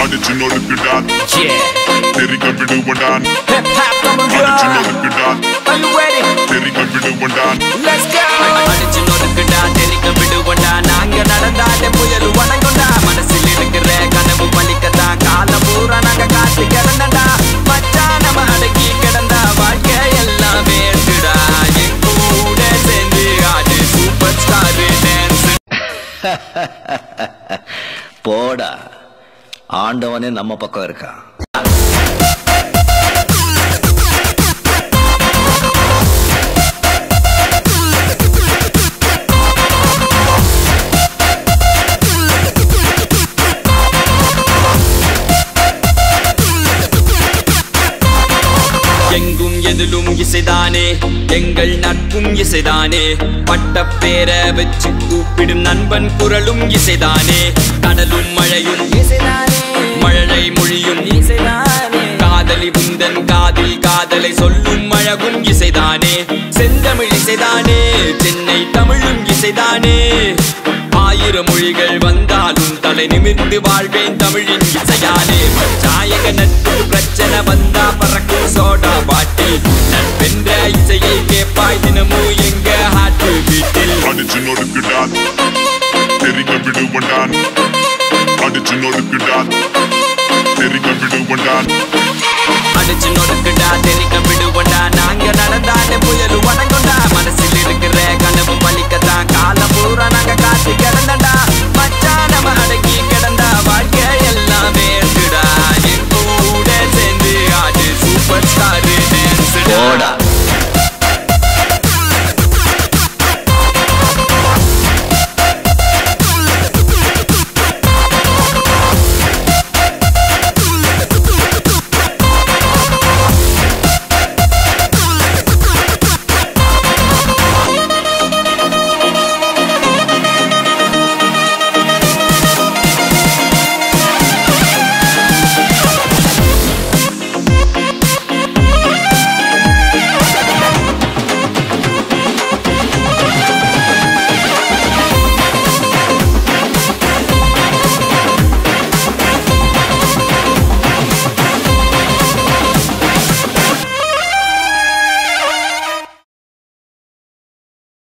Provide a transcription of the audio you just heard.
அடிச்சு நொறுக்குடான் Yeah. தெரிக்க விடுவண்டான் Hip hop number அடிச்சு one. நொறுக்குடான் Are you ready? தெரிக்க விடுவண்டான் Let's go. அடிச்சு நொறுக்குடா தெரிக்க விடுவண்டா நாங்க நடந்தாலே புயல் வணங்குண்டா மனசில் இருக்கிற கனவு பலிக்கத்தான் காலம் பூரா நாங்க காத்து கிடந்தடா மச்சான் நம்ம அடக்கி கிடந்தா வாழ்க்கை எல்லாம் வேண்டுடா என் கூட சேர்ந்து ஆடு சூப்பர் ஸ்டார் டான்ஸ் போடா ஆண்டவனே நம்ம பக்கம் இருக்கான் எங்கும் எதிலும் இசைதானே எங்கள் நட்பும் இசைதானே பட்ட பேர வச்சு கூப்பிடும் நண்பன் குரலும் இசைதானே கடலும் மழையும் இசைதானே மழலை மொழியும் இசைதானே காதலி உந்தன் காதில் காதலை சொல்லும் அழகும் இசைதானே செந்தமிழ் இசைதானே சென்னை தமிழும் இசைதானே ஆயிரம் மொழிகள் வந்தாலும் தலை நிமிர்ந்து வாழ்வேன் தமிழின் இசையாலே சாயக நட்பு பிரச்சனை வந்தா பறக்கும் சோடா பாட்டில் நட்பென்ற இசையை கேட்பாய் தினமும் எங்க ஹாட்டு வீட்டில் அடிச்சு நொறுக்குடான் தெரிக்க விடுவண்டான் அடிச்சு நொறுக்குடான் தெரிக்க விடுவண்டான் அடிச்சு நொடுக்குடா தெரிக்க விடுவண்டா நாங்க நடந்தாலே புயல் வணங்குண்டா மனசில் இருக்கிற கனவு பலிக்கத்தான் காலம் பூரா நாங்க காத்து கிடந்தடா மச்சான்